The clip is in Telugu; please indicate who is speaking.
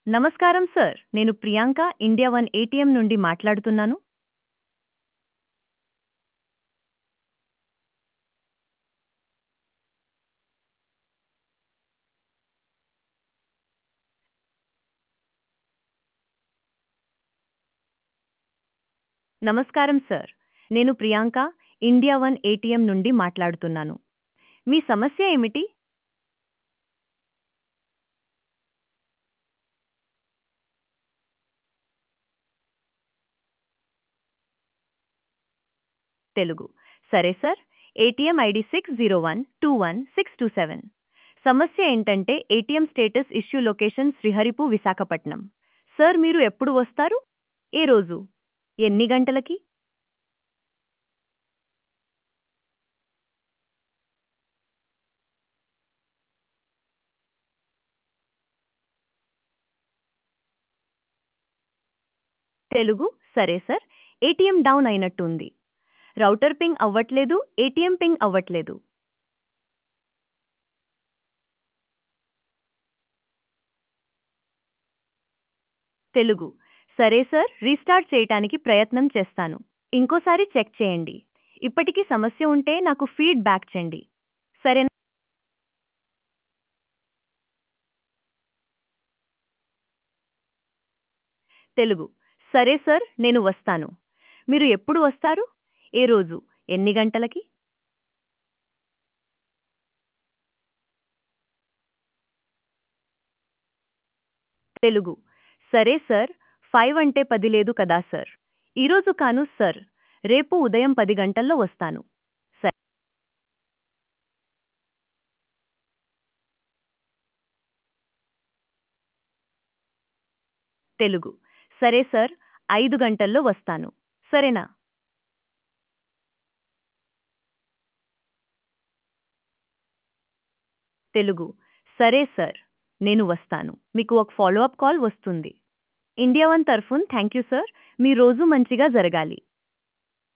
Speaker 1: నమస్కారం సార్ నేను ప్రియాంక ఇండియా వన్ ఏటీఎం నుండి మాట్లాడుతున్నాను నమస్కారం సార్ నేను ప్రియాంక ఇండియా వన్ ఏటీఎం నుండి మాట్లాడుతున్నాను మీ సమస్య ఏమిటి తెలుగు సరే sir ATM ID six zero one two one six two seven సమస్య ఏంటంటే ఏటీఎం స్టేటస్ ఇష్యూ లొకేషన్ శ్రీహరిపు విశాఖపట్నం సార్ మీరు ఎప్పుడు వస్తారు ఏ రోజు ఎన్ని గంటలకి తెలుగు సరే సార్ ఏటీఎం డౌన్ అయినట్టు ఉంది రౌటర్ పింగ్ అవ్వట్లేదు ఏటీఎం పింగ్ అవ్వట్లేదు తెలుగు సరే సార్ రీస్టార్ట్ చేయటానికి ప్రయత్నం చేస్తాను ఇంకోసారి చెక్ చేయండి ఇప్పటికీ సమస్య ఉంటే నాకు ఫీడ్ బ్యాక్ చేయండి సరేనా తెలుగు సరే సార్ నేను వస్తాను మీరు ఎప్పుడు వస్తారు ఏ రోజు ఎన్ని గంటలకి తెలుగు సరే సార్ ఫైవ్ అంటే పది లేదు కదా సార్ ఈరోజు కాను సార్ రేపు ఉదయం పది గంటల్లో వస్తాను సరే తెలుగు సరే సార్ ఐదు గంటల్లో వస్తాను సరేనా తెలుగు సరే సార్ నేను వస్తాను మీకు ఒక ఫాలో అప్ కాల్ వస్తుంది ఇండియా వన్ తరఫున్ థ్యాంక్ యూ సార్ మీ రోజు మంచిగా జరగాలి